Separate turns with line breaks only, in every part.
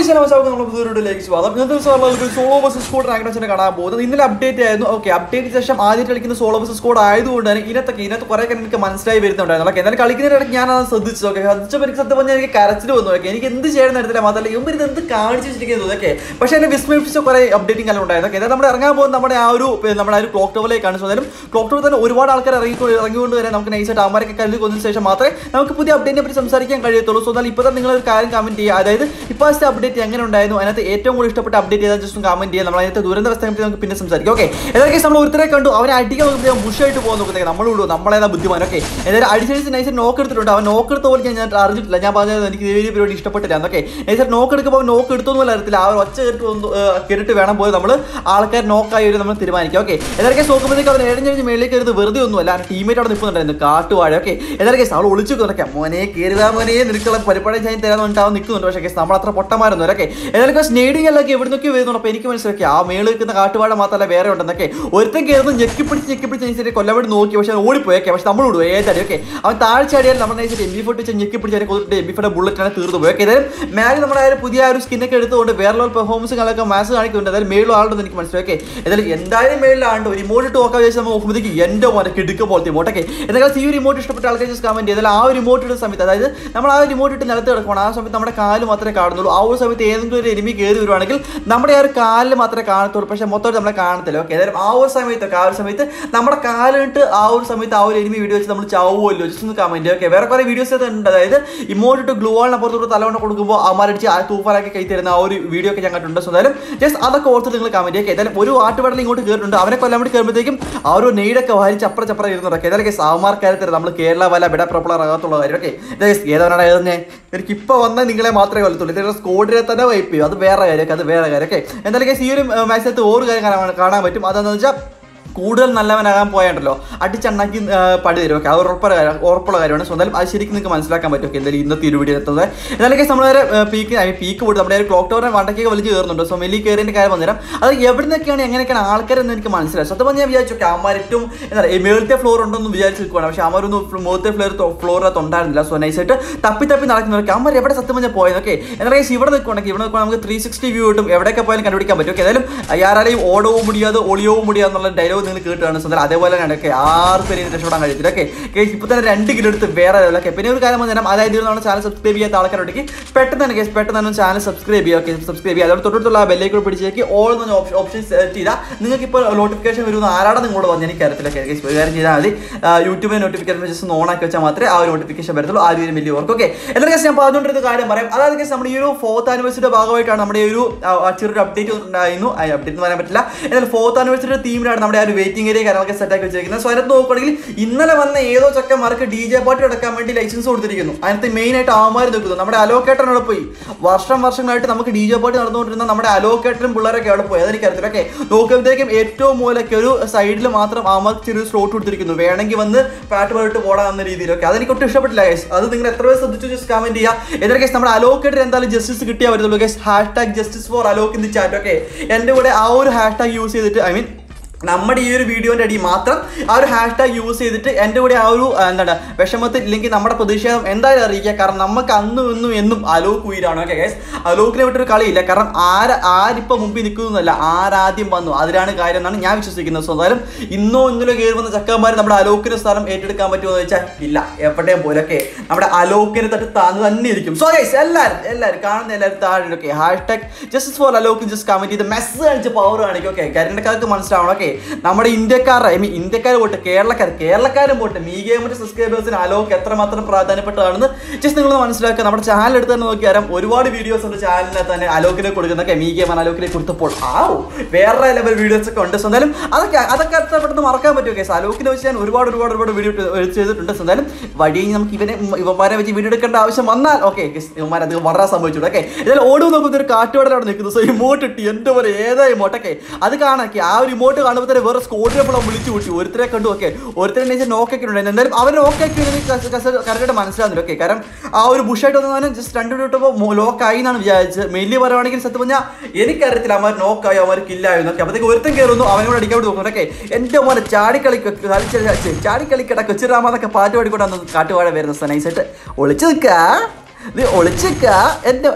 ശതമാനം നമ്മൾ പുതിയൊരുലേക്ക് സ്വാഗതം ഇന്നത്തെ ദിവസം ആളുകൾക്ക് സോളോ ബസ് സ്കോഡ് റാങ്ക് മാച്ചിനെ കാണാൻ പോകുന്നത് ഇന്നലെ അപ്ഡേറ്റ് ആയിരുന്നു ഓക്കെ അപ്ഡേറ്റ് ശേഷം ആദ്യം കളിക്കുന്ന സോളോ ബസ് സ്കോഡ് ആയതുകൊണ്ട് തന്നെ ഇതിനകത്തൊക്കെ ഇതിനകത്ത് കുറെ കാര്യം എനിക്ക് മനസ്സിലായി വരുന്നുണ്ടായിരുന്നു ഓക്കെ എന്നാലും കളിക്കുന്നതിനിടയ്ക്ക് ഞാൻ അത് ശ്രദ്ധിച്ചു ഓക്കെ ശ്രദ്ധിച്ചപ്പോൾ എനിക്ക് സത്യം പറഞ്ഞാൽ എനിക്ക് കരച്ചിൽ വന്നു ഓക്കെ എനിക്ക് എന്ത് ചെയ്യണം നടത്തില്ല മാത്രമല്ല ഇവർ ഇത് എന്ത് കാണിച്ചു വെച്ചിരിക്കുന്നത് ഓക്കെ പക്ഷേ എന്നെ വിസ്മയിപ്പിച്ച കുറെ അപ്ഡേറ്റിംഗ് എല്ലാം ഉണ്ടായിരുന്നു ഓക്കെ എന്നാൽ നമ്മുടെ ഇറങ്ങാൻ പോകുന്ന നമ്മുടെ ആ ഒരു പിന്നെ നമ്മുടെ ആ ഒരു ക്ലോക്ക് ടവറിലേക്കാണ് സോ എന്തായാലും ക്ലോക്ക് ടവർ തന്നെ ഒരുപാട് ആൾക്കാർ ഇറങ്ങി ഇറങ്ങിക്കൊണ്ട് വരെ നമുക്ക് നൈസായിട്ട് അമാരൊക്കെ കല്ല് കൊന്നതിന് ശേഷം മാത്രമേ നമുക്ക് പുതിയ അപ്ഡേറ്റിനെ പറ്റി സംസാരിക്കാൻ കഴിയത്തുള്ളൂ സോ എന്നാൽ ഇപ്പോൾ തന്നെ നിങ്ങൾ ഒരു കാര്യം കമന്റ് ചെയ്യുക അതായത് ഇപ്പോഴത്തെ അപ്ഡേറ്റ് എങ്ങനെ ഉണ്ടായിരുന്നു അതിനകത്ത് ഏറ്റവും കൂടുതൽ ഇഷ്ടപ്പെട്ട അപ്ഡേറ്റ് ചെയ്താൽ ജസ്റ്റ് കമന്റ് ചെയ്യാം നമ്മൾ അതിനകത്ത് ദുരന്ത അവസ്ഥയെ പറ്റി നമുക്ക് പിന്നെ സംസാരിക്കാം ഓക്കെ ഏതൊക്കെ നമ്മൾ ഒരുത്തരെ കണ്ടു അവനെ അടിക്കാൻ നോക്കുമ്പോൾ ബുഷായിട്ട് പോകാൻ നോക്കുന്നത് നമ്മൾ വിടും നമ്മളേതാ ബുദ്ധിമാൻ ഓക്കെ എന്തായാലും അടിച്ചടിച്ച് നൈസർ നോക്ക് എടുത്തിട്ടുണ്ട് അവൻ നോക്ക് എടുത്ത പോലെ ഞാൻ അറിഞ്ഞിട്ടില്ല ഞാൻ പറഞ്ഞത് എനിക്ക് ഈ ഒരു പരിപാടി ഇഷ്ടപ്പെട്ടില്ല എന്നൊക്കെ നൈസർ നോക്ക് എടുക്കുമ്പോൾ നോക്ക് എടുത്തൊന്നും അറിയത്തില്ല ആ ഒരു ഒച്ച കേട്ട് വന്ന്, ഏർ, കേട്ടിട്ട് വേണം പോയി നമ്മൾ ആൾക്കാർ നോക്കായി ഒരു നമ്മൾ തീരുമാനിക്കാം ഓക്കെ ഏതൊക്കെ നോക്കുമ്പോഴത്തേക്ക് അവൻ എഴഞ്ഞെഴിഞ്ഞ് മേളിലേക്ക് കയറുന്നത് വെറുതെ ഒന്നുമല്ല ടീമേറ്റ് അവിടെ നിൽക്കുന്നുണ്ടായിരുന്നു കാട്ടുവാഴ ഓക്കെ ഏതൊക്കെ അവൾ ഒളിച്ചു നിൽക്കാം മോനെ കയറുക മോനെ നിൽക്കുള്ള പരിപാടി ഞാൻ തരാൻ വേണ്ടി അവൻ നിൽക്കുന്നുണ്ട് പക്ഷേ guys, നമ്മൾ അത്ര പൊട്ടന്മാരൊന്നും ഓക്കെ ഏതൊക്കെ സ്നേഡിങ് എല്ലാം എവിടെ നിന്നൊക്കെ വരുന്നുണ്ട് അപ്പോൾ എനിക്ക് മനസ്സിലാക്കി ആ മേളിൽ നിൽക്കുന്ന കാട്ടുവാഴ മാത്രമല്ല വേറെ ഉണ്ടെന്നൊക്കെ ഒരുത്തൻ കയറുന്നു ഞെക്കിപ്പിടിച്ച് ഞെക്കിപ്പിടിച്ച് അനുസരിച്ച് കൊല്ലം വേണ്ടി നോക്കി പക്ഷേ അവൻ ഓടിപ്പോയി ഓക്കെ പക്ഷേ നമ്മൾ വിടും ഏതാടി ഓക്കെ അവൻ താഴ്ചയാടിയാൽ നമ്മൾ നൈസിട്ട് എം ബി ഫോർട്ടി വെച്ച് ഞെക്കിപ്പിടിച്ച് അതിനെ കൊന്നിട്ട് എം ബി ഫോർട്ടി ബുള്ളറ്റാണ് തീർന്നു പോയി ഓക്കെ ഏതായാലും മാഗ് നമ്മുടെ ആ ഒരു പുതിയ ആ ഒരു സ്കിന്നൊക്കെ എടുത്തുകൊണ്ട് വേറെ ലെവൽ പെർഫോമൻസുകളൊക്കെ മാസ് കാണിക്കുന്നുണ്ട് അതായത് മേളിൽ ആളുണ്ടെന്ന് എനിക്ക് മനസ്സിലായി ഓക്കെ ഏതായാലും എന്തായാലും മേളിലാണ്ട് ഒരു ഇമോട്ട് ഇട്ട് നോക്കാൻ വിചാരിച്ച് നമ്മൾ നോക്കുമ്പോഴത്തേക്ക് എൻ്റെ പോലെ കിടുക്ക പോലത്തെ ഇമോട്ട് ഒക്കെ എന്തെങ്കിലും ഈ ഒരു ഇമോട്ട് ഇഷ്ടപ്പെട്ട ആൾക്കാർ ജസ്റ്റ് കമന്റ് ചെയ്താൽ ആ ഒരു ഇമോട്ട് ഇടുന്ന സമയത്ത് അതായത് നമ്മൾ ആ ഒരു ഇമോട്ട് ഇട്ട് നിലത്ത് കിടക്കണം ആ സമയത്ത് നമ്മുടെ കാല് മാത്രമേ കാണുന്നുള്ളൂ ആ ഒരു സമയത്ത് ഏതെങ്കിലും ഒരു എനിമി കയറി വരുവാണെങ്കിൽ നമ്മുടെ ആ ഒരു കാലിൽ മാത്രമേ കാണത്തുള്ളൂ പക്ഷേ മൊത്തമായിട്ട് നമ്മളെ കാണത്തില്ല ഓക്കെ ഏതായാലും ആ ഒരു സമയത്തൊക്കെ ആ ഒരു സമയത്ത് നമ്മുടെ കാലിട്ട് ആ ഒരു സമയത്ത് ആ ഒരു എനിമി വീഡിയോ വെച്ച് നമ്മൾ ചാവുമല്ലോ ജസ്റ്റ് ഒന്ന് കമന്റ് ഓക്കെ വേറെ കുറേ വീഡിയോസ് ഉണ്ട് അതായത് ഇമോട്ട് ഇട്ട് ഗ്ലൂ വാളിനപ്പുറത്തോട്ട് തലകൊണ്ട് കൊടുക്കുമ്പോൾ അമാരടിച്ച് ആ തൂഫാനൊക്കെ കൈ തരുന്ന ആ ഒരു വീഡിയോ ഒക്കെ ഞാൻ കണ്ടിട്ടുണ്ട് സോ എന്തായാലും ജസ്റ്റ് അതൊക്കെ ഓർത്ത് നിങ്ങൾ കമന്റ് ഒക്കെ ഏതായാലും ഒരു ആട്ടുപടൽ ഇങ്ങോട്ട് കയറിയിട്ടുണ്ട് അവനെ കൊല്ലാൻ വേണ്ടി കയറുമ്പോഴത്തേക്കും ആ ഒരു നെയ്ഡൊക്കെ വാരിച്ച് അപ്പുറം ചപ്പുറം ഇരുന്നുണ്ടൊക്കെ ഏതായാലും സാമാർ കാര്യത്തിൽ നമ്മൾ കേരള വല ബെഡ പ്രൊപ്പളർ ആകത്തുള്ള കാര്യം ഓക്കെ ഏതാണ് ഏതെന്നെ എനിക്ക് ഇപ്പോൾ വന്നാൽ നിങ്ങളെ മാത്രമേ കൊല്ലത്തുള്ളൂ ഇതിന്റെ സ്കോഡിനെ തന്നെ വൈപ്പ് ചെയ്യും അത് വേറെ കാര്യമൊക്കെ അത് വേറെ കാര്യം ഓക്കെ എന്തായാലും guys, ഈ ഒരു മാച്ചിനകത്ത് ഒരു കാര്യം കാണാൻ കാണാൻ പറ്റും അതെന്ന് വെച്ചാൽ കൂടുതൽ നല്ലവനാകാൻ പോയാണ്ടല്ലോ അടിച്ചണ്ണാക്കി ആ, പടി തരും ഓക്കെ അത് ഉറപ്പുള്ള കാര്യം ഉറപ്പുള്ള കാര്യമാണ് സോ എന്തായാലും അത് ശരിക്കും നിങ്ങൾക്ക് മനസ്സിലാക്കാൻ പറ്റും ഓക്കെ എന്തായാലും ഇന്നത്തെ ഒരു വീഡിയോ എത്തുന്നത് എന്നാലും നമ്മൾ നേരെ പീക്ക് പീക്ക് പോയിട്ട് നമ്മുടെ ക്ലോക്ക് ടവറിനെ വണ്ടക്കൊക്കെ വലിച്ച് കയറുന്നുണ്ട് സോ മെല്ലി കയറിൻ്റെ കാര്യം വന്നുതരാം അത് എവിടെ നിന്നൊക്കെയാണ് എങ്ങനെയൊക്കെയാണ് ആൾക്കാരെന്ന് എനിക്ക് മനസ്സിലായി സത്യം പറഞ്ഞാൽ ഞാൻ വിചാരിച്ചു ഓക്കെ അമ്മ ഏറ്റവും എന്താ പറയുക മേളത്തെ ഫ്ലോർ ഉണ്ടെന്ന് വിചാരിച്ച് നിൽക്കുവാണ് പക്ഷേ അമ്മരൊന്നും മുഖത്തെ ഫ്ലോർ ഫ്ലോറിനകത്ത് ഉണ്ടായിരുന്നില്ല സോ നൈസായിട്ട് തപ്പി തപ്പി നടക്കുന്നവർക്ക് അമ്മ എവിടെ സത്യം പറഞ്ഞാൽ പോയത് ഓക്കെ എന്താ പറയുക ഇവിടെ നിൽക്കുവാണെങ്കിൽ ഇവിടെ നിൽക്കുവാണെങ്കിൽ നമുക്ക് ത്രീ സിക്സ്റ്റി വ്യൂ കിട്ടും എവിടെയൊക്കെ പോയാലും കണ്ടുപിടിക്കാൻ പറ്റും ഓക്കെ ഏതായാലും ആരാരെയും ഓടവും മുടിയാതെ ഒളിയവും മുടിയാതെ എന്നുള്ള ഡയലോഗ് നിങ്ങൾ കേട്ടാണ് സ്വന്തം അതേപോലെ തന്നെ ഓക്കെ ആർക്കും ഇനി രക്ഷപ്പെടാൻ കഴിയത്തില്ല ഓക്കെ കേസ് ഇപ്പോൾ തന്നെ രണ്ട് കിലോ എടുത്ത് വേറെ ലെവൽ ഓക്കെ പിന്നെ ഒരു കാര്യം പറഞ്ഞാൽ അതായത് ഇത് നമ്മുടെ ചാനൽ സബ്സ്ക്രൈബ് ചെയ്യാത്ത ആൾക്കാരുണ്ടെങ്കിൽ പെട്ടെന്ന് തന്നെ കേസ് പെട്ടെന്ന് തന്നെ ചാനൽ സബ്സ്ക്രൈബ് ചെയ്യുക ഓക്കെ സബ്സ്ക്രൈബ് ചെയ്യുക അതോടെ തൊട്ടടുത്തുള്ള ബെല്ലേക്ക് പിടിച്ചേക്ക് ഓൾ എന്ന ഓപ്ഷൻ സെലക്ട് ചെയ്താൽ നിങ്ങൾക്ക് ഇപ്പോൾ നോട്ടിഫിക്കേഷൻ വരുന്ന ആരാണ് നിങ്ങളോട് വന്ന് എനിക്ക് അറിയത്തില്ല കേസ് ഒരു കാര്യം ചെയ്താൽ മതി യൂട്യൂബിൽ നോട്ടിഫിക്കേഷൻ ജസ്റ്റ് ഓൺ ആക്കി വെച്ചാൽ മാത്രമേ ആ ഒരു നോട്ടിഫിക്കേഷൻ വരത്തുള്ളൂ ആ ഒരു വലിയ വർക്ക് ഓക്കെ എന്നാൽ കേസ് ഞാൻ പറഞ്ഞുകൊണ്ടിരുന്ന കാര്യം പറയാം അതായത് കേസ് നമ്മുടെ ഈ ഒരു ഫോർത്ത് ആനിവേഴ്സറിയുടെ ഭാഗമായിട്ടാണ് നമ്മുടെ ഈ ഒരു ആ, ആ ചെറിയൊരു അപ്ഡേറ്റ് ഉണ്ടായിരുന്നു അപ്ഡേറ്റ് എന്ന് പറയാൻ പറ്റില്ല എന്നാൽ ഫോർത്ത് ആനിവേഴ്സറിയുടെ തീമിലാണ് നമ്മുടെ ആ ഒരു വെയിറ്റിംഗ് ഏരിയ കാര്യങ്ങളൊക്കെ സെറ്റ് ആക്കി വെച്ചിരിക്കുന്നത് സോ അതിനകത്ത് നോക്കുകയാണെങ്കിൽ ഇന്നലെ വന്ന ഏതോ ചക്കന്മാർക്ക് ഡി ജെ പാർട്ടി എടുക്കാൻ വേണ്ടി ലൈസൻസ് കൊടുത്തിരിക്കുന്നു അതിനകത്ത് മെയിൻ ആയിട്ട് ആമാർ നിൽക്കുന്നു നമ്മുടെ അലോക്കേറ്ററിനോട് പോയി വർഷം വർഷങ്ങളായിട്ട് നമുക്ക് ഡി ജെ പാർട്ടി നടന്നുകൊണ്ടിരുന്ന നമ്മുടെ അലോക്കേറ്ററും പിള്ളേരൊക്കെ അവിടെ പോയി അതെനിക്കറിയത്തില്ല ഓക്കെ നോക്കുമ്പോഴത്തേക്കും ഏറ്റവും മൂലയ്ക്ക് ഒരു സൈഡിൽ മാത്രം ആമാർക്ക് ചെറിയ സ്ലോട്ട് കൊടുത്തിരിക്കുന്നു വേണമെങ്കിൽ വന്ന് പാട്ട് പാടിട്ട് പോടാന്ന രീതിയിലൊക്കെ അതെനിക്ക് ഒട്ടും ഇഷ്ടപ്പെട്ടില്ല ഗൈസ് അത് നിങ്ങൾ എത്ര പേര് ശ്രദ്ധിച്ചു ജസ്റ്റ് കമന്റ് ചെയ്യുക ഏതൊക്കെ കേസ് നമ്മുടെ അലോക്കേറ്റർ എന്തായാലും ജസ്റ്റിസ് കിട്ടിയാൽ വരുന്നുള്ളൂ guys hash tag justice for Alok in the chat okay എൻ്റെ കൂടെ ആ ഒരു ഹാഷ് ടാഗ് യൂസ് ചെയ്തിട്ട് ഐ മീൻ നമ്മുടെ ഈ ഒരു വീഡിയോന്റെ അടി മാത്രം ആ ഒരു ഹാഷ് ടാഗ് യൂസ് ചെയ്തിട്ട് എൻ്റെ കൂടെ ആ ഒരു ആ, എന്താണ് വിഷമത്തിൽ ഇല്ലെങ്കിൽ നമ്മുടെ പ്രതിഷേധം എന്തായാലും അറിയിക്കുക കാരണം നമുക്ക് അന്നും ഇന്നും എന്നും അലോക് ഉയരാണ് ഓക്കെ ഗൈസ് അലോക്കിനെ വിട്ടൊരു കളിയില്ല കാരണം ആര് ആരിപ്പോൾ മുമ്പിൽ നിൽക്കുന്നതല്ല ആരാദ്യം വന്നു അതിലാണ് കാര്യം എന്നാണ് ഞാൻ വിശ്വസിക്കുന്നത് സോ എന്തായാലും ഇന്നോ ഇന്നലെ കയറി വന്ന ചക്കന്മാർ നമ്മുടെ അലോക്കിന് സ്ഥലം ഏറ്റെടുക്കാൻ പറ്റുമോ എന്ന് വെച്ചാൽ ഇല്ല എവിടെയും പോലെ ഓക്കെ നമ്മുടെ അലോക്കിനെ തട്ട് താന്ന് തന്നെ ഇരിക്കും സോ ഗൈസ് എല്ലാവരും എല്ലാവരും കാണുന്ന എല്ലാവരും താഴെ okay hash tag just for Alok just comment ചെയ്ത് മെസ്സ് കാണിച്ച് പവർ കാണിക്കും ഓക്കെ കരണ്ടക്കാർക്ക് മനസ്സിലാവണം ഓക്കെ നമ്മുടെ ഇന്ത്യക്കാർ ഐ മീൻ ഇന്ത്യക്കാർ പോട്ട് കേരളക്കാർ കേരളക്കാരും പോട്ട് മീ ഗെയിമിന്റെ സബ്സ്ക്രൈബേഴ്സിന് അലോക്ക് എത്രമാത്രം പ്രാധാന്യപ്പെട്ടതാണെന്ന് ജസ്റ്റ് നിങ്ങൾ മനസ്സിലാക്കുക നമ്മുടെ ചാനൽ എടുത്ത് തന്നെ നോക്കിയാലും ഒരുപാട് വീഡിയോസ് ഉണ്ട് ചാനലിനകത്ത് തന്നെ അലോക്കിനെ കൊടുക്കുന്നൊക്കെ മീ ഗെയിം അലോക്കിനെ കൊടുത്തപ്പോൾ ആ വേറെ ലെവൽ വീഡിയോസ് ഒക്കെ ഉണ്ട് സോ എന്തായാലും അതൊക്കെ അതൊക്കെ അത്ര പെട്ടെന്ന് മറക്കാൻ പറ്റുമോ കേസ് അലോക്കിനെ വെച്ച് ഞാൻ ഒരുപാട് ഒരുപാട് ഒരുപാട് വീഡിയോ ചെയ്തിട്ടുണ്ട് സോ എന്തായാലും വഴി നമുക്ക് ഇവനെ ഇവന്മാരെ വെച്ച് വീഡിയോ എടുക്കേണ്ട ആവശ്യം വന്നാൽ ഓക്കെ ഇവന്മാരെ അത് വളരെ സംഭവിച്ചു ഓക്കെ ഇതിൽ ഓടും നോക്കുന്ന ഒരു കാറ്റുപാടൽ അവിടെ നിൽക്കുന്നു സോ ഇമോട്ട് ഇട്ടി എൻ്റെ പോലെ ഏതാ ഇമോട്ടൊക്കെ അത് കാണാക്കി ആ ഒരു ഇമോട്ട് കാണുമ്പോൾ തന്നെ വേറെ സ്കോഡിനെ ഇപ്പോൾ വിളിച്ചു കൂട്ടി ഒരുത്തരെ കണ്ടു ഓക്കെ ഒരുത്തരെ നോക്കൊക്കെ ഉണ്ടായിരുന്നു എന്തായാലും അവരെ നോക്കാക്കി കറക്റ്റായിട്ട് മനസ്സിലാകുന്നില്ല ഓക്കെ കാരണം ആ ഒരു ബുഷായിട്ട് വന്നവനും ജസ്റ്റ് രണ്ട് വിട്ടപ്പോൾ ലോക്കായി എന്നാണ് വിചാരിച്ചത് മെയിൻലി പറയുവാണെങ്കിൽ സത്യം പറഞ്ഞാൽ എനിക്കറിയത്തില്ല അവന്മാർ നോക്കായി അവന്മാർ കില്ലായിരുന്നു ഓക്കെ അപ്പോഴത്തേക്ക് ഒരുത്തൻ കയറുന്നു അവനോട് അടിക്കാൻ വേണ്ടി നോക്കുന്നു ഓക്കെ എൻ്റെ മോനെ ചാടിക്കളി കളിച്ച് ചാടിക്കളിക്കട കൊച്ചിരാമെന്നൊക്കെ പാട്ട് പാടിക്കൊണ്ടാണ് കാട്ടുവാഴ വരുന്നത് നൈസായിട്ട് ഒളിച്ചു നിൽക്കുക ഇത് ഒളിച്ചു നിൽക്കുക എൻ്റെ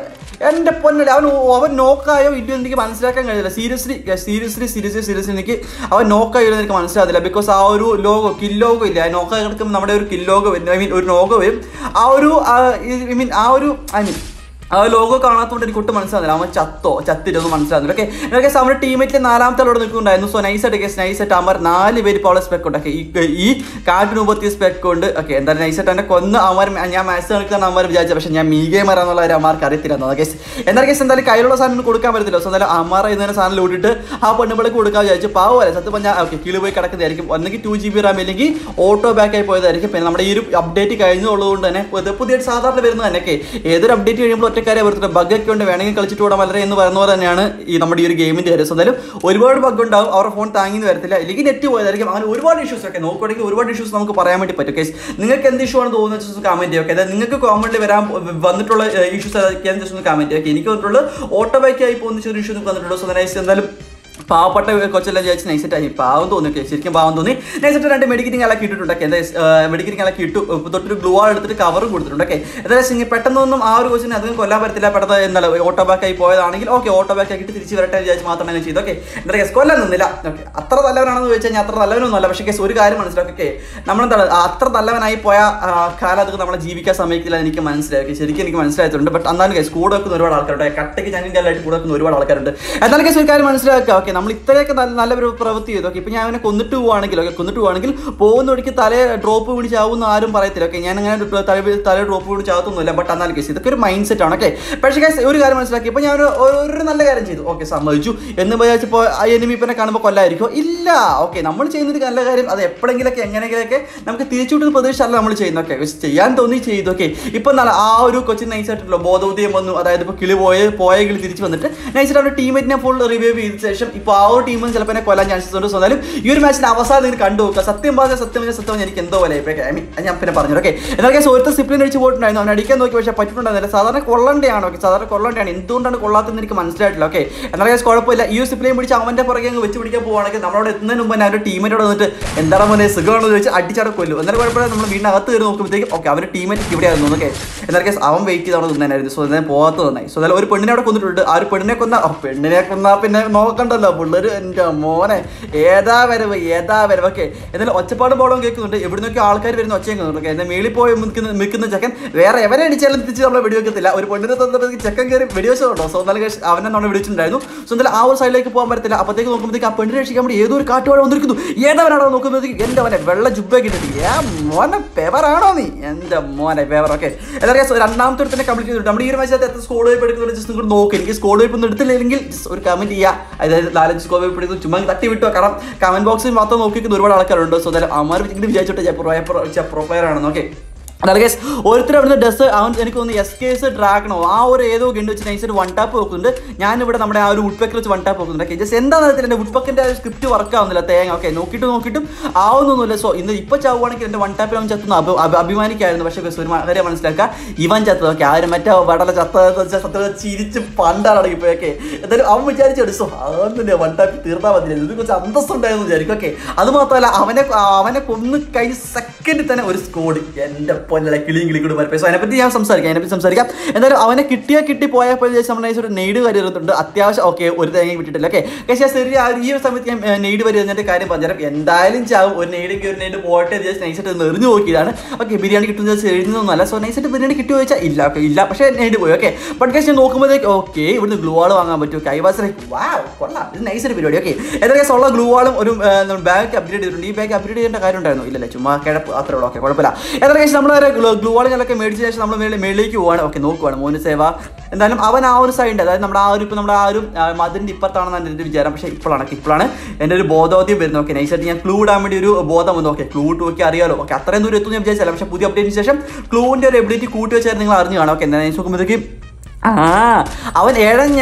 എൻ്റെ പൊന്നല്ലേ അവൻ അവൻ നോക്കായോ ഇല്ലയോ എന്ന് എനിക്ക് മനസ്സിലാക്കാൻ കഴിയില്ല സീരിയസ്ലി സീരിയസ്ലി സീരിയസ്ലി സീരിയസ്ലി എനിക്ക് അവൻ നോക്കായോ എന്ന് എനിക്ക് മനസ്സിലാകുന്നില്ല ബിക്കോസ് ആ ഒരു ലോഗോ കിൽ ലോഗോ ഇല്ല നോക്ക കിടക്കുമ്പോൾ നമ്മുടെ ഒരു കിൽ ലോഗോ വരും ഐ മീൻ ഒരു ലോഗോ വരും ആ ഒരു ഐ മീൻ ആ ഒരു ഐ മീൻ ആ ലോഗോ കാണാത്തതുകൊണ്ട് എനിക്ക് ഒട്ടും മനസ്സിലാകുന്നില്ല അവൻ ചത്തോ ചത്തിരൊന്നും മനസ്സിലാകുന്നില്ല ഓക്കെ എന്നൊക്കെ അവരുടെ ടീമേറ്റിലെ നാലാമത്തെ ആളോട് നിൽക്കുന്നുണ്ടായിരുന്നു സോ നൈസ് ആയിട്ട് കേസ് നൈസ് ആയിട്ട് അമർ നാല് പേര് ഇപ്പോൾ സ്പെക്ക് ഉണ്ട് ഓക്കെ ഈ ഈ കാട്ടിന് മുമ്പത്തി സ്പെക്ക് ഉണ്ട് ഓക്കെ എന്തായാലും നൈസ് ആയിട്ട് എന്നെ കൊന്ന് അവന്മാർ ഞാൻ മാച്ച് കളിക്കുന്ന അവന്മാർ വിചാരിച്ചു പക്ഷേ ഞാൻ മീഗേ മരാന്നുള്ള ഒരു അമാർക്ക് അറിയത്തില്ല കേസ് എന്നാൽ കേസ് എന്തായാലും കയ്യിലുള്ള സാധനം കൊടുക്കാൻ പറ്റത്തില്ല സോ എന്തായാലും അമാർ എന്നൊരു സാധനം ലൂട്ടിട്ട് ആ പെണ്ണുപിളക്ക് കൊടുക്കാൻ വിചാരിച്ചു പാവല്ലേ സത്യം പറഞ്ഞാൽ ഓക്കെ കിളി പോയി കിടക്കുന്നതായിരിക്കും ഒന്നെങ്കിൽ ടു ജി ബി റാം അല്ലെങ്കിൽ ഓട്ടോ ബാക്ക് ആയി പോയതായിരിക്കും പിന്നെ നമ്മുടെ ഈ ഒരു അപ്ഡേറ്റ് കഴിഞ്ഞുള്ളതുകൊണ്ട് തന്നെ പുതിയ പുതിയ സാധാരണ വരുന്നത് തന്നെ ഒക്കെ ഏതൊരു അപ്ഡേറ്റ് കഴിയുമ്പോൾ ഒറ്റക്കാരെ വരുത്തുന്നത് ബഗ്ഗൊക്കെ ഉണ്ട് വേണമെങ്കിൽ കളിച്ചിട്ട് കൂടാൻ വളരെ എന്ന് പറയുന്ന പോലെ തന്നെയാണ് ഈ നമ്മുടെ ഈ ഒരു ഗെയിമിന്റെ കാര്യം സോ എന്തായാലും ഒരുപാട് ബഗ് ഉണ്ടാവും അവരുടെ ഫോൺ താങ്ങിന്ന് വരത്തില്ല അല്ലെങ്കിൽ നെറ്റ് പോയതായിരിക്കും അങ്ങനെ ഒരുപാട് ഇഷ്യൂസ് ഒക്കെ നോക്കുകയാണെങ്കിൽ ഒരുപാട് ഇഷ്യൂസ് നമുക്ക് പറയാൻ വേണ്ടി പറ്റും കേസ് നിങ്ങൾക്ക് എന്ത് ഇഷ്യൂ ആണ് തോന്നുന്നത് കമന്റ് ചെയ്യുക ഓക്കെ അതായത് നിങ്ങൾക്ക് കോമഡിൽ വരാൻ വന്നിട്ടുള്ള ഇഷ്യൂസ് ഏതൊക്കെയാണെന്ന് ജസ്റ്റ് ഒന്ന് കമന്റ് ചെയ്യുക ഓക്കെ എനിക്ക് വന്നിട്ടുള്ള ഓട്ടോ ബൈക്ക് ആയി പോകുന്ന ചെറിയ ഇഷ്യൂ വന്നിട്ടുള്ളൂ സോ നൈസ് എന്തായാലും പാവപ്പെട്ട കൊച്ചെല്ലാം വിചാരിച്ച് നൈസിട്ട് ആയി പാവം തോന്നി okay, ശരിക്കും പാവം തോന്നി നൈസിട്ട് രണ്ട് മെഡിക്കറ്റിംഗ് എല്ലാം ഇട്ടിട്ടുണ്ട് എന്താ മെഡിക്കറ്റിംഗ് എല്ലാം ഇട്ടു ഇപ്പൊ തൊട്ടൊരു ഗ്ലൂ ആൾ എടുത്തിട്ട് കവറും കൊടുത്തിട്ടുണ്ട് ഓക്കെ എന്തായാലും സിംഗ് പെട്ടെന്നൊന്നും ആ ഒരു കൊച്ചിനെ അധികം കൊല്ലാൻ പറ്റത്തില്ല പെട്ടെന്ന് എന്താണ് ഓട്ടോ ബാക്ക് ആയി പോയതാണെങ്കിൽ ഓക്കെ ഓട്ടോ ബാക്ക് ആക്കിയിട്ട് തിരിച്ച് വരട്ടെ എന്ന് വിചാരിച്ച് മാത്രം അങ്ങനെ ചെയ്തു ഓക്കെ എന്താ കേസ് കൊല്ലാൻ നിന്നില്ല ഓക്കെ അത്ര നല്ലവനാണെന്ന് ചോദിച്ചു കഴിഞ്ഞാൽ അത്ര നല്ലവനൊന്നും അല്ല പക്ഷേ കേസ് ഒരു കാര്യം മനസ്സിലാക്കി ഓക്കെ നമ്മളെന്താണ് ആ അത്ര നല്ലവനായി പോയ ആ, കാലം അതൊക്കെ നമ്മളെ ജീവിക്കാൻ സമയത്തില്ല എനിക്ക് മനസ്സിലായി Okay, ശരിക്കും എനിക്ക് മനസ്സിലായിട്ടുണ്ട് ബട്ട് എന്നാലും കേസ് കൂടെ വെക്കുന്ന ഒരുപാട് ആൾക്കാരുണ്ട് കട്ടയ്ക്ക് ഞാൻ ആയിട്ട് കൂടെ വെക്കുന്ന ഒരുപാട് ആൾക്കാരുണ്ട് എന്നാലും കേസ് ഒരു കാര്യം മനസ്സിലാക്കുക ഓക്കെ നമ്മൾ ഇത്രയൊക്കെ നല്ല നല്ല ഒരു പ്രവൃത്തി ചെയ്തു ഓക്കെ ഇപ്പൊ ഞാൻ അവനെ കൊന്നിട്ട് പോവാണെങ്കിൽ ഓക്കെ കൊന്നിട്ട് പോവാണെങ്കിൽ പോകുന്ന വഴിക്ക് തല ഡ്രോപ്പ് വീണ് ചാവുന്ന ആരും പറയത്തില്ല ഓക്കെ ഞാൻ അങ്ങനെ ഒരു തല തല ഡ്രോപ്പ് വീണ് ചാവത്തൊന്നുമില്ല ബട്ട് എന്നാലും കേസ് ഇതൊക്കെ ഒരു മൈൻഡ് സെറ്റ് ആണ് ഓക്കെ പക്ഷേ കേസ് ഒരു കാര്യം മനസ്സിലാക്കി ഇപ്പൊ ഞാൻ ഒരു ഒരു നല്ല കാര്യം ചെയ്തു ഓക്കെ സമ്മതിച്ചു എന്ന് വിചാരിച്ചപ്പോൾ ആ എനിമി ഇപ്പനെ കാണുമ്പോൾ കൊല്ലായിരിക്കും ഇല്ല ഓക്കെ നമ്മൾ ചെയ്യുന്ന ഒരു നല്ല കാര്യം അത് എപ്പോഴെങ്കിലൊക്കെ എങ്ങനെയെങ്കിലൊക്കെ നമുക്ക് തിരിച്ചു വിട്ടുന്ന പ്രതീക്ഷയല്ല നമ്മൾ ചെയ്യുന്നത് ഓക്കെ ചെയ്യാൻ തോന്നി ചെയ്തു ഓക്കെ ഇപ്പൊ എന്താണ് ആ ഒരു കൊച്ചിൻ നൈസ് ആയിട്ടുള്ള ബോധോദയം വന്നു അതായത് ഇപ്പോൾ കിളി പോയ പോയ കിളി തിരിച്ചു വന്നിട്ട് നൈസായിട്ട് അവരുടെ ടീമേറ്റിനെ ഫുൾ റിവൈവ് ചെയ്ത ശേഷം ഇപ്പോൾ ആ ഒരു ടീമും ചിലപ്പോൾ എന്നെ കൊല്ലാൻ ചാൻസസ് ഉണ്ട് സോ എന്നാലും ഈ ഒരു മാച്ചിന് അവസാനം നിങ്ങൾ കണ്ടു നോക്കുക സത്യം പറഞ്ഞാൽ സത്യം പറഞ്ഞാൽ സത്യം പറഞ്ഞാൽ എനിക്ക് എന്തോ പോലെ ഐ മീൻ ഞാൻ പിന്നെ പറഞ്ഞു ഓക്കെ എന്നാൽ കേസ് ഒരുത്ത സിപ്ലിൻ അടിച്ച് പോയിട്ടുണ്ടായിരുന്നു അവൻ അടിക്കാൻ നോക്കി പക്ഷേ പറ്റിയിട്ടുണ്ടായിരുന്നില്ല സാധാരണ കൊള്ളണ്ടയാണ് ഓക്കെ സാധാരണ കൊള്ളണ്ടയാണ് എന്തുകൊണ്ടാണ് കൊള്ളാത്തതെന്ന് എനിക്ക് മനസ്സിലായിട്ടില്ല ഓക്കെ എന്നാൽ കേസ് കുഴപ്പമില്ല ഈ സിപ്ലിൻ പിടിച്ച് അവൻ്റെ പുറകെ അങ്ങ് വെച്ച് പിടിക്കാൻ പോവുകയാണെങ്കിൽ നമ്മളവിടെ എത്തുന്നതിന് മുമ്പ് തന്നെ അവരുടെ ടീമിനോട് വന്നിട്ട് എന്താണ് മോനെ സുഖമാണെന്ന് ചോദിച്ച് അടിച്ചവിടെ കൊല്ലും എന്നാലും കുഴപ്പമില്ല നമ്മൾ വീടിന് അകത്ത് കയറി നോക്കുമ്പോഴത്തേക്കും ഓക്കെ അവരുടെ ടീമേറ്റ് ഇവിടെ ആയിരുന്നു ഓക്കെ എന്നാൽ കേസ് അവൻ വെയിറ്റ് ചെയ്ത് അവിടെ നിന്നായിരുന്നു സോ അതിനെ പോകാത്ത നന്നായി സോ അതായത് ഒരു പെണ്ണിനെ അവിടെ കൊന്നിട്ടുണ്ട് ആ ഒരു പെണ്ണിനെ കൊന്ന ഓ, പെണ്ണിനെ കൊന്നാ പിന്നെ നോക്കണ്ടല്ലോ പിള്ളേർ എൻ്റെ മോനെ ഏതാ വരവ് ഏതാ വരവ് ഓക്കെ എന്നാലും ഒച്ചപ്പാട് ബോളം കേൾക്കുന്നുണ്ട് എവിടെ നിന്നൊക്കെ ആൾക്കാർ വരുന്ന ഒച്ചയും കേൾക്കുന്നുണ്ട് ഓക്കെ എന്നാൽ മേളിൽ പോയി നിൽക്കുന്ന നിൽക്കുന്ന ചെക്കൻ വേറെ എവരെ അടിച്ചാലും തിരിച്ച് നമ്മളെ വെടിവെക്കത്തില്ല ഒരു പെണ്ണിനെ തന്നപ്പോഴത്തേക്ക് ചെക്കൻ കയറി വെടിവെച്ചതുണ്ടോ സോ എന്നാലും guys അവനെ നമ്മൾ വിളിച്ചിട്ടുണ്ടായിരുന്നു സോ എന്തായാലും ആ ഒരു സൈഡിലേക്ക് പോകാൻ പറ്റത്തില്ല അപ്പോഴത്തേക്ക് നോക്കുമ്പോഴത്തേക്ക് ആ പെണ്ണിനെ രക്ഷിക്കാൻ വേണ്ടി ഏതോ ഒരു കാട്ടുവാഴ വന്നിരിക്കുന്നു ഏതവനാണോ നോക്കുമ്പോഴത്തേക്ക് എൻ്റെ മോനെ വെള്ള ജുബൊക്കെ ഇട്ടിട്ട് ഏ മോനെ പേവറാണോ നീ എൻ്റെ മോനെ പേവർ ഓക്കെ എന്താ പറയുക രണ്ടാമത്തെ തന്നെ കംപ്ലീറ്റ് ചെയ്തിട്ട് നമ്മുടെ ഈ ഒരു മാച്ചത്ത് എത്ര സ്കോഡ് വൈപ്പ് എടുക്കുന്നത് ജസ്റ്റ് നിങ്ങൾ നോക്ക് എനിക്ക് സ്കോഡ് വൈപ്പ് ഒന്നും എടുത്തില്ലെങ്കിൽ just ഒരു കമന്റ് ചെയ്യുക അതായത് നാലഞ്ച് സ്കോഡ് വൈപ്പ് എടുക്കുന്നു ചുമ്മാ തട്ടി വിട്ടു കാരണം കമന്റ് ബോക്സിൽ മാത്രം നോക്കിക്കുന്ന ഒരുപാട് ആൾക്കാരുണ്ട് സോ അതായത് അമാർ ഇങ്ങനെ വിചാരിച്ചോട്ടെ പ്രോ പ്ലെയർ ആണെന്ന് ഓക്കെ അതായത് ഗൈസ് ഓരോരുത്തർ അവിടുന്ന് ഡ്രസ്സ് അവൻ എനിക്ക് തോന്നുന്നു എസ് കേസ് ഡ്രാഗണോ ആ ഒരു ഏതോ ഗണ്ട് വെച്ച് നൈസായിട്ട് വൺ ടാപ്പ് വെക്കുന്നുണ്ട് ഞാനിവിടെ നമ്മുടെ ആ ഒരു വുഡ്പെക്കിൽ വെച്ച് വൺ ടാപ്പ് വെക്കുന്നുണ്ട് ഓക്കെ ജസ്റ്റ് എന്താണെന്ന് അറിയത്തില്ല എൻ്റെ വുഡ്പെക്കിൻ്റെ സ്ക്രിപ്റ്റ് വർക്ക് ആവുന്നില്ല തേങ്ങ ഓക്കെ നോക്കിയിട്ട് നോക്കിയിട്ടും ആവുന്നൊന്നുമില്ല സോ ഇന്ന് ഇപ്പോൾ ചാവുകയാണെങ്കിൽ എൻ്റെ വൺ ടാപ്പിൽ അവൻ ചത്തുന്നു അഭി അഭി- അഭിമാനിക്കായിരുന്നു പക്ഷേ ഗൈസ് ഒരു കാര്യം മനസ്സിലാക്കുക ഇവൻ ചത്തത് ഓക്കെ ആരും മറ്റേ വടല ചത്തതെന്ന് വെച്ചാൽ സത്യം ചിരിച്ച് പണ്ടാണ് ഇപ്പോഴൊക്കെ എന്തായാലും അവൻ വിചാരിച്ചു സോ അതൊന്നും വൺ ടാപ്പ് തീർന്നാൽ മതി ഇതിനെ കുറിച്ച് അന്തസ്സുണ്ടായിരുന്നു വിചാരിക്കും ഓക്കെ അത് മാത്രമല്ല അവനെ അവനെ കൊന്ന് കഴിഞ്ഞ സെക്കൻഡിൽ തന്നെ ഒരു സ്കോഡ് എൻ്റെ പൊന്നല കിളിയും കിളി കൂടി മരപ്പേ സോ അതിനെപ്പറ്റി ഞാൻ സംസാരിക്കാം അതിനെപ്പറ്റി സംസാരിക്കാം എന്തായാലും അവനെ കിട്ടിയാ കിട്ടി പോയപ്പോൾ വിചാരിച്ച് നമ്മൾ നൈസ് ഒരു നെയ്ഡ് കരുതുന്നുണ്ട് അത്യാവശ്യം ഓക്കെ ഒരു തേങ്ങ വിട്ടിട്ടില്ല ഓക്കെ പക്ഷേ ശരി ആ ഈ ഒരു സമയത്ത് ഞാൻ നെയ്ഡ് വരുന്നതിൻ്റെ കാര്യം പറഞ്ഞുതരാം എന്തായാലും ചാവും ഒരു നെയ്ഡെങ്കിൽ ഒരു നെയ്ഡ് പോട്ടെ വിചാരിച്ച് നൈസായിട്ട് നെറിഞ്ഞു നോക്കിയതാണ് ഓക്കെ ബിരിയാണി കിട്ടുന്ന വിചാരിച്ച് എഴുതുന്നൊന്നുമല്ല സോ നൈസായിട്ട് ബിരിയാണി കിട്ടുമോ ചോദിച്ചാൽ ഇല്ല ഓക്കെ ഇല്ല പക്ഷേ നെയ്ഡ് പോയി ഓക്കെ ബട്ട് കേസ് ഞാൻ നോക്കുമ്പോഴത്തേക്ക് ഓക്കെ ഇവിടുന്ന് ഗ്ലൂ ആൾ വാങ്ങാൻ പറ്റും കൈവാസ് വാ കൊള്ളാം ഇത് നൈസൊരു പരിപാടി ഓക്കെ എന്താ കേസ് ഉള്ള ഗ്ലൂ ആളും ഒരു ബാഗ് അപ്ഗ്രേഡ് ചെയ്തിട്ടുണ്ട് ഈ ബാഗ് അപ്ഗ്രേഡ് ചെയ്യേണ്ട കാര്യം ഉണ്ടായിരുന്നു ഇല്ലല്ലേ ചുമ്മാ കിഴപ്പ് അത്രേ ഉള്ളൂ ഓക്കെ കുഴപ്പമില്ല എന്താ കേസ് നമ്മൾ ഗ്ലൂ ആളുകളൊക്കെ മേടിച്ച ശേഷം നമ്മൾ മേളിൽ മേളിലേക്ക് പോവാണ് ഓക്കെ നോക്കുവാണ് മോന് സേവ എന്തായാലും അവൻ ആ ഒരു സൈഡ് അതായത് നമ്മുടെ ആ ഒരു ഇപ്പം നമ്മുടെ ആ ഒരു ആ, മതിലിന്റെ ഇപ്പത്താണെന്ന് എൻ്റെ ഒരു വിചാരം പക്ഷേ ഇപ്പോഴാണ് ഇപ്പോഴാണ് എൻ്റെ ഒരു ബോധോദ്യം വരുന്നത് ഓക്കെ നൈസായിട്ട് ഞാൻ ക്ലൂ ഇടാൻ വേണ്ടി ഒരു ബോധം വന്നു ഓക്കെ ക്ലൂ ഇട്ട് നോക്കി അറിയാലോ ഓക്കെ അത്രയും ദൂരം എത്തും ഞാൻ വിചാരിച്ചില്ല പക്ഷേ പുതിയ അപ്ഡേറ്റിന് ശേഷം ക്ലൂവിൻ്റെ ഒരു എബിലിറ്റി കൂട്ടി വെച്ചാൽ നിങ്ങൾ അറിഞ്ഞു കാണാം ഓക്കെ എന്താ നൈസ് നോക്കുമ്പോഴത്തേക്ക് ആ അവൻ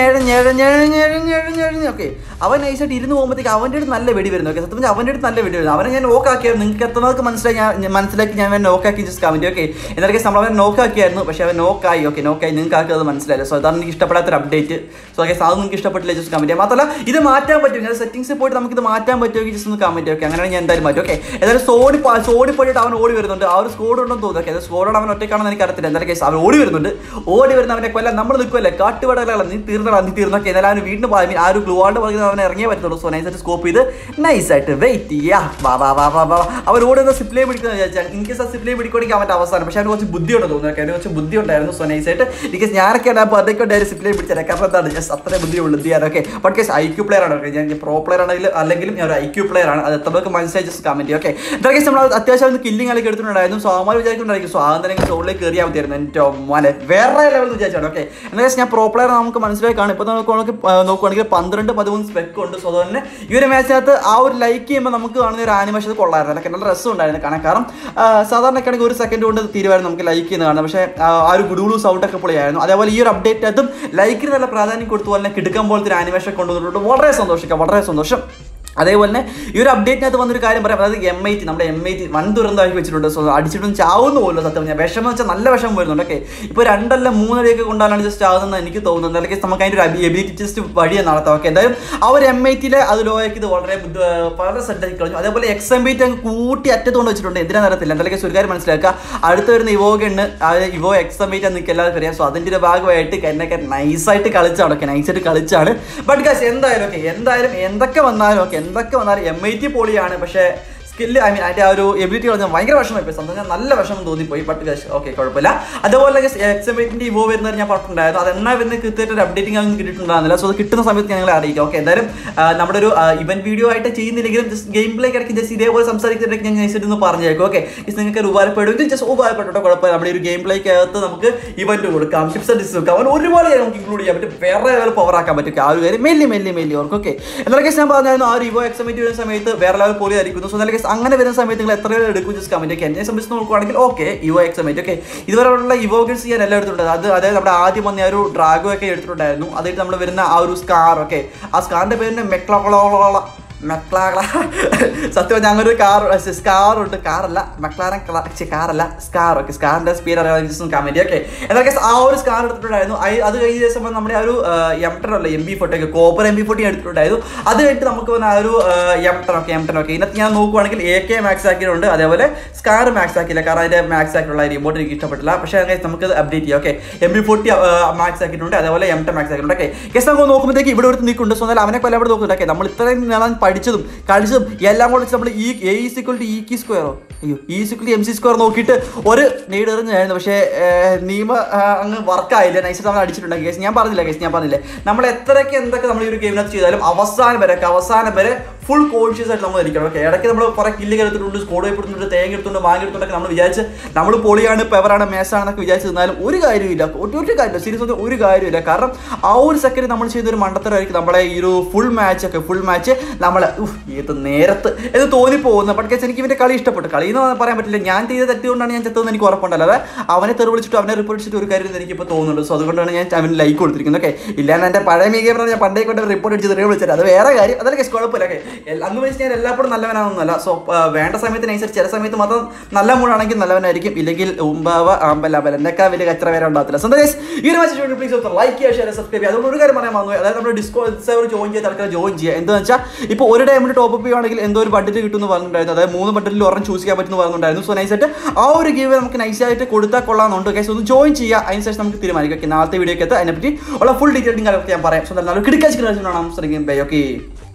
ഏഴഞ്ഞേഴഞ്ഞേഴഞ്ഞേഴഞ്ഞേഴഞ്ഞേഴഞ്ഞ് ഓക്കെ അവൻ നൈസായിട്ട് ഇരുന്ന് പോകുമ്പോഴത്തേക്ക് അവൻ്റെ അടുത്ത് നല്ല വെടി വരുന്നു ഓക്കെ സത്യം പറഞ്ഞാൽ അവൻ്റെ അടുത്ത് നല്ല വെടി വരുന്നു അവനെ ഞാൻ നോക്കാക്കിയായിരുന്നു നിങ്ങൾക്ക് എത്രമാർക്ക് മനസ്സിലാക്കി ഞാൻ ഞാൻ മനസ്സിലാക്കി ഞാൻ അവൻ നോക്കാക്കി ജസ്റ്റ് കമൻറ്റ് ഓക്കെ എന്നൊക്കെ നമ്മൾ അവൻ നോക്കാക്കിയായിരുന്നു പക്ഷേ അവൻ നോക്കായി ഓക്കെ നോക്കായി നിങ്ങൾക്ക് ആക്കി അത് മനസ്സിലായില്ല സോ അതാണ് എനിക്ക് ഇഷ്ടപ്പെടാത്തൊരു അപ്ഡേറ്റ് സോ ഓക്കെ അത് നിങ്ങൾക്ക് ഇഷ്ടപ്പെട്ടില്ല ജസ്റ്റ് കമൻറ്റ് ചെയ്യാം മാത്രമല്ല ഇത് മാറ്റാൻ പറ്റും ഞാൻ സെറ്റിംഗ്സിൽ പോയിട്ട് നമുക്ക് ഇത് മാറ്റാൻ പറ്റുമെങ്കിൽ ജസ്റ്റ് ഒന്ന് കമൻറ്റ് ഓക്കെ അങ്ങനെ ഞാൻ എന്തായാലും മാറ്റും ഓക്കെ ഏതായാലും സോടി സോടി പോയിട്ട് അവൻ ഓടി വരുന്നുണ്ട് ആ ഒരു സ്കോഡ് ഉണ്ടെന്ന് തോന്നുന്നു ഓക്കെ സ്കോഡോട് അവൻ ഒറ്റയ്ക്കാണെന്ന് എനിക്ക് അറിയത്തില്ല എന്തായാലും കേസ് അവൻ ഓടി വരുന്നുണ്ട് ഓടി വരുന്ന അവനെ കൊല്ലം നമ്മൾ നമ്മൾ നിൽക്കുമല്ലേ കാട്ടുവടകളാണ് നീ തീർന്നടാ നീ തീർന്നൊക്കെ എന്നാലും അവന് വീണ്ടും I mean, ആ ഒരു ഗ്ലൂ ആണ്ട് പറയുന്നത് അവനെ ഇറങ്ങിയേ പറ്റത്തുള്ളൂ സോ നൈസായിട്ട് സ്കോപ്പ് ചെയ്ത് നൈസായിട്ട് വെയിറ്റ് ചെയ്യാ വാ വാ വാ വാ വാ അവൻ ഓടുന്ന സിപ്ലേ പിടിക്കുന്ന വിചാരിച്ചാൽ ഇൻ കേസ് ആ സിപ്ലേ പിടിക്കുകയാണെങ്കിൽ അവൻ്റെ അവസാനം പക്ഷേ അവന് കുറച്ച് ബുദ്ധിയുണ്ട് തോന്നുന്നു അവന് കുറച്ച് ബുദ്ധി ഉണ്ടായിരുന്നു സോ നൈസായിട്ട് ഇൻ ഞാനൊക്കെയാണ് അപ്പോൾ അതൊക്കെ ഉണ്ടായിരുന്നു സിപ്ലേ പിടിച്ചത് കാരണം എന്താണ് ജസ്റ്റ് അത്രയും ബുദ്ധിയുള്ളൂ എന്ത് ചെയ്യാനൊക്കെ but guys I Q player ആണ് okay. ഞാൻ പ്രോ പ്ലെയർ ആണെങ്കിൽ അല്ലെങ്കിലും ഞാൻ ഒരു ഐ ക്യൂ പ്ലെയർ ആണ് അത് എത്ര പേർക്ക് മനസ്സിലായി ജസ്റ്റ് കമൻറ്റ് ഓക്കെ എന്താ കേസ് നമ്മൾ അത്യാവശ്യം കില്ലിംഗ് കളി എടുത്തിട്ടുണ്ടായിരുന്നു സോ അമ്മ വിചാരിക്കുന്നുണ്ടായിരിക്കും സോ ആദ്യം തന്നെ സോളിലേക്ക് കയറിയാൽ മതിയായിരുന്നു എൻ്റെ മോനെ വേറെ ലെവൽ വിചാരിച്ചാണ് ഓക്കെ എന്താ കേസ് ഞാൻ പ്രോ പ്ലെയർ നമുക്ക് മനസ്സിലായി കാണും ഇപ്പോൾ നമുക്ക് നമുക്ക് നോക്കുവാണെങ്കിൽ പന്ത്രണ്ട് പതിമൂന്ന് സ്പെക്ക് ഉണ്ട് സോ അതുപോലെ ഈ ഒരു മാച്ചിനകത്ത് ആ ഒരു ലൈക്ക് ചെയ്യുമ്പോൾ നമുക്ക് കാണുന്ന ഒരു ആനിമേഷൻ കൊള്ളായിരുന്നു അതൊക്കെ നല്ല രസം ഉണ്ടായിരുന്നു കാണാൻ കാരണം ആ, സാധാരണക്കാണെങ്കിൽ ഒരു സെക്കൻഡ് കൊണ്ട് തീരുമാനം നമുക്ക് ലൈക്ക് ചെയ്യുന്ന കാണാം പക്ഷേ ആ ആ ഒരു ഗുഡുളു സൗണ്ട് ഒക്കെ പൊളിയായിരുന്നു അതേപോലെ ഈ ഒരു അപ്ഡേറ്റ് അതും ലൈക്കിന് നല്ല പ്രാധാന്യം കൊടുത്തു പോലെ കിടക്കാൻ പോലത്തെ ഒരു ആനിമേഷൻ കൊണ്ടുവന്നിട്ടുണ്ട് വളരെ സന്തോഷിക്കാം വളരെ സന്തോഷം അതേപോലെ തന്നെ ഈ ഒരു അപ്ഡേറ്റിനകത്ത് വന്നൊരു കാര്യം പറയാം അതായത് എം ഐ ടി നമ്മുടെ എം ഐ ടി വൻ ദുരന്തമാക്കി വെച്ചിട്ടുണ്ട് സോ അടിച്ചിട്ടും ചാവുന്ന പോലും സത്യം ഞാൻ വിഷമം വെച്ചാൽ നല്ല വിഷമം വരുന്നുണ്ട് ഓക്കെ ഇപ്പോൾ രണ്ടല്ല മൂന്നടിയൊക്കെ കൊണ്ടാണ് ജസ്റ്റ് ആവുന്നതെന്ന് എനിക്ക് തോന്നുന്നത് അല്ലെങ്കിൽ നമുക്ക് അതിൻ്റെ ഒരു എബിലിറ്റി ടെസ്റ്റ് വഴിയെ നടത്താം ഓക്കെ എന്തായാലും ആ ഒരു എം ഐ ടിയിലെ അത് ലോയ്ക്ക് ഇത് വളരെ ബുദ്ധി വളരെ സെറ്റാക്കി കളഞ്ഞു അതേപോലെ എക്സ് എം ബി ടി അങ്ങ് കൂട്ടി അറ്റത്തുകൊണ്ട് വെച്ചിട്ടുണ്ട് എന്തിനാ നടത്തില്ല എന്തായാലും ഒരു കാര്യം മനസ്സിലാക്കുക അടുത്ത് വരുന്ന evo gun evo X M B T നിൽക്കുക എല്ലാവർക്കും അറിയാം സോ അതിൻ്റെ ഒരു ഭാഗമായിട്ട് എന്നൊക്കെ നൈസായിട്ട് കളിച്ചാണ് ഓക്കെ നൈസായിട്ട് കളിച്ചാണ് ബട്ട് ഗാസ് എന്തായാലും ഓക്കെ എന്തായാലും എന്തൊക്കെ വന്നാലും ഓക്കെ എന്തൊക്കെ വന്നാലും എം ഐ ടി പൊളിയാണ് പക്ഷേ സ്കില്ല് ഐ മീൻ അതിൻ്റെ ആ ഒരു എബിലിറ്റി കളഞ്ഞാൽ ഭയങ്കര വിഷമമായി പോയി സംബന്ധിച്ചാൽ നല്ല വിഷമം തോന്നിപ്പോയി ബട്ട് ഗസ് ഓക്കെ കുഴപ്പമില്ല അതുപോലെ എക്സമേറ്റിൻ്റെ ഇവോ വരുന്നത് ഞാൻ പറഞ്ഞിട്ടുണ്ടായിരുന്നു അത് എന്നാ വരുന്ന കൃത്യമായിട്ട് ഒരു അപ്ഡേറ്റിംഗ് ഒന്നും കിട്ടിയിട്ടുണ്ടായിരുന്നില്ല സോ അത് കിട്ടുന്ന സമയത്ത് ഞങ്ങളെ അറിയിക്കാം ഓക്കെ എന്തായാലും ആ, നമ്മുടെ ഒരു ഇവന്റ് വീഡിയോ ആയിട്ട് ചെയ്യുന്നില്ലെങ്കിലും ജസ്റ്റ് ഗെയിം പ്ലേക്ക് ഇടയ്ക്ക് ജസ്റ്റ് ഇതേപോലെ സംസാരിക്കുന്നുണ്ടെങ്കിൽ ഞാൻ ജസ്റ്റ് ഒന്ന് പറഞ്ഞേക്കും ഓക്കെ ഇത് നിങ്ങൾക്ക് ഉപകാരപ്പെടുമെങ്കിൽ ജസ്റ്റ് ഉപകാരപ്പെട്ടോ കുഴപ്പമില്ല നമ്മുടെ ഒരു ഗെയിം പ്ലേക്ക് അകത്ത് നമുക്ക് ഇവന്റ് കൊടുക്കാം ടിപ്സ് ആൻഡ് ടിപ്സ് കൊടുക്കാം അങ്ങനെ ഒരുപാട് കാര്യം നമുക്ക് ഇൻക്ലൂഡ് ചെയ്യാൻ പറ്റും വേറെ ലെവൽ പവർ ആക്കാൻ പറ്റും ആ ഒരു കാര്യം മെല്ലി മെല്ലി മെല്ലി ഓർക്ക് ഓക്കെ എന്നാൽ കേസ് ഞാൻ പറഞ്ഞായിരുന്നു ആ ഒരു ഇവോ എക്സമേറ്റ് വരുന്ന സമയത്ത് വേറെ ലെവൽ പോലെ ആയിരിക്കുന്നു സോ എന്നാൽ കേസ് അങ്ങനെ വരുന്ന സമയത്ത് നിങ്ങൾ എത്ര പേര് എടുക്കും ജസ്റ്റ് കമന്റ് ഒക്കെ എന്നെ സംബന്ധിച്ച് നോക്കുവാണെങ്കിൽ ഓക്കെ ഇവോ എക്സമേറ്റ് ഓക്കെ ഇതുവരെയുള്ള ഇവോ ഗിൽസ് ഞാൻ എല്ലാം എടുത്തിട്ടുണ്ട് അത് അതായത് നമ്മുടെ ആദ്യം വന്ന ആ ഒരു ഡ്രാഗോ ഒക്കെ എടുത്തിട്ടുണ്ടായിരുന്നു അതായിട്ട് നമ്മൾ വരുന്ന ആ ഒരു സ്കാർ ഒക്കെ ആ സ്കാറിന്റെ പേരിന് മെക്ലോളോള മെക്ലാറ സത്യം പറഞ്ഞാൽ അങ്ങനെ ഒരു കാർ സ്കാർ ഉണ്ട് കാറല്ല മെക്ലാറൻ കാറല്ല സ്കാർ ഓക്കെ സ്കാറിന്റെ സ്പീഡ് അറിയാൻ കമന്റ് ഓക്കെ എന്തൊക്കെ ആ ഒരു സ്കാർ എടുത്തിട്ടുണ്ടായിരുന്നു അയ്- അത് കഴിഞ്ഞ ദിവസം വന്ന് നമ്മുടെ ആ ഒരു എം ടെൻ അല്ല M B forty cobra M B forty എടുത്തിട്ടുണ്ടായിരുന്നു അത് കഴിഞ്ഞിട്ട് നമുക്ക് വന്ന ആ ഒരു എം ടെൻ ഒക്കെ എം ടെൻ ഒക്കെ ഇതിനകത്ത് ഞാൻ നോക്കുവാണെങ്കിൽ എ കെ മാക്സ് ആക്കിയിട്ടുണ്ട് അതേപോലെ സ്കാർ മാക്സ് ആക്കിയില്ല കാരണം അതിന്റെ മാക്സ് ആക്കിയുള്ള റിമോട്ട് എനിക്ക് ഇഷ്ടപ്പെട്ടില്ല പക്ഷേ അങ്ങനെ നമുക്ക് അപ്ഡേറ്റ് ചെയ്യാം okay M B forty max ആക്കിയിട്ടുണ്ട് അതേപോലെ എം ടെൻ മാക്സ് ആക്കിയിട്ടുണ്ട് ഓക്കെ ഗസ് നമുക്ക് നോക്കുമ്പോഴത്തേക്ക് ഇവിടെ ഒരു നിൽക്കുന്നുണ്ട് സോ എന്നാൽ അവനെ കൊല്ലം ഇവിടെ നോക്കുന്നുണ്ട് ഓക്കെ നമ്മൾ ഇത്രയും നാളെ പഠിച്ചതും കളിച്ചതും എല്ലാം കൂടെ വെച്ച് നമ്മൾ ഈ എ ഈക്വൽ ടു ഇ കി സ്ക്വയറോ അയ്യോ E equal to M C square നോക്കിയിട്ട് ഒരു നീഡ് എറിഞ്ഞായിരുന്നു പക്ഷേ ഏർ, നിയമ ആ, അങ്ങ് വർക്കായില്ല നൈസ് നമ്മൾ അടിച്ചിട്ടുണ്ടെങ്കിൽ കേസ് ഞാൻ പറഞ്ഞില്ല കേസ് ഞാൻ പറഞ്ഞില്ലേ നമ്മൾ എത്രയൊക്കെ എന്തൊക്കെ നമ്മൾ ഈ ഒരു ഗെയിമിനകത്ത് ചെയ്താലും അവസാനം വരെ അവസാനം വരെ ഫുൾ കോൺഷ്യസ് ആയിട്ട് നമ്മൾ ഇരിക്കണം ഓക്കെ ഇടയ്ക്ക് നമ്മൾ കുറെ കില്ലുകൾ എടുത്തിട്ടുണ്ട് സ്കോഡ് എടുത്തിട്ടുണ്ട് തേങ്ങ എടുത്തിട്ടുണ്ട് വാങ്ങി എടുത്തിട്ടൊക്കെ നമ്മൾ വിചാരിച്ച് നമ്മൾ പൊളിയാണ് പെവറാണ് മേസാണെന്നൊക്കെ വിചാരിച്ച് നിന്നാലും ഒരു കാര്യമില്ല ഒരു ഒരു കാര്യമില്ല സീരിയസ് പറഞ്ഞാൽ ഒരു കാര്യമില്ല കാരണം ആ ഒരു സെക്കൻഡ് നമ്മൾ ചെയ്യുന്ന ഒരു മണ്ടത്തരമായിരിക്കും നമ്മളെ ഈ ഒരു ഫുൾ മാച്ച് ഒക്കെ ഫുൾ മാച്ച് നമ്മളെ ഉഫ്, ഏത് നേരത്ത് എന്ന് തോന്നിപ്പോകുന്നത് ബട്ട് കേസ് എനിക്ക് ഇവന്റെ കളി ഇഷ്ടപ്പെട്ടു കളി എന്ന് പറയാൻ പറ്റില്ല ഞാൻ ചെയ്ത തെറ്റുകൊണ്ടാണ് ഞാൻ ചെത്തതെന്ന് എനിക്ക് ഉറപ്പുണ്ടല്ലോ അതെ അവനെ തെറി വിളിച്ചിട്ട് അവനെ റിപ്പോർട്ട് ചെയ്തിട്ട് ഒരു കാര്യം എനിക്ക് ഇപ്പോൾ തോന്നുന്നുണ്ട് സോ അതുകൊണ്ടാണ് ഞാൻ അവന് ലൈക്ക് കൊടുത്തിരിക്കുന്നത് ഓക്കെ ഇല്ലാന്ന് എൻ്റെ പഴയ മീഗെ പറഞ്ഞാൽ ഞാൻ പണ്ടേ കൊണ്ട് റിപ്പോർട്ട് അടിച്ച് തെറി വിളിച്ചത് അത് വേറെ കാര്യം അതല്ല കേസ് കുഴപ്പമില്ല ഓക്കെ അന്ന് വെച്ച് ഞാൻ എല്ലാപ്പോഴും നല്ലവനാണെന്നല്ല സോ വേണ്ട സമയത്തിനനുസരിച്ച് ചില സമയത്ത് മാത്രം നല്ല മൂടാണെങ്കിൽ നല്ലവനായിരിക്കും ഇല്ലെങ്കിൽ ഉമ്പാവ ആമ്പല അമ്പല എന്നൊക്കെ വലിയ കച്ചറ വേറെ ഉണ്ടാകത്തില്ല സോ ഗൈസ് ഈ ഒരു മാച്ച് പ്ലീസ് ലൈക്ക് ചെയ്യുക ഷെയർ സബ്സ്ക്രൈബ് ചെയ്യുക അതുകൊണ്ട് ഒരു കാര്യം പറയാൻ വന്നു അതായത് നമ്മുടെ ഡിസ്കോ സെർവർ ജോയിൻ ചെയ്ത് ആൾക്കാർ ജോയിൻ ചെയ്യുക എന്താണെന്ന് വെച്ചാൽ ഇപ്പോൾ ഒരു ടൈമിൽ ടോപ്പ് അപ്പ് ചെയ്യുകയാണെങ്കിൽ എന്തോ ഒരു ബഡ്ജറ്റ് കിട്ടുമെന്ന് പറഞ്ഞിട്ടുണ്ടായിരുന്നു അതായത് മൂന്ന് ബഡ്ജറ്റിൽ ഒരെണ്ണം ചൂസ് ചെയ്യാൻ പറ്റുമെന്ന് പറഞ്ഞിട്ടുണ്ടായിരുന്നു സോ നൈസായിട്ട് ആ ഒരു ഗീവ് നമുക്ക് നൈസായിട്ട് കൊടുത്താൽ കൊള്ളാമെന്നുണ്ട് ഗൈസ് ഒന്ന് ജോയിൻ ചെയ്യുക അതിനുശേഷം നമുക്ക് തീരുമാനിക്കാം Okay, നാളത്തെ വീഡിയോക്കകത്ത് അതിനെപ്പറ്റി ഉള്ള ഫുൾ ഡീറ്റെയിലിംഗ് കാര്യമൊക്കെ ഞാൻ പറയാം സോ നല്ലൊരു കിടക്കാച്ച് കാണാം ശ്രമിക്കും ബൈ ഓക്കെ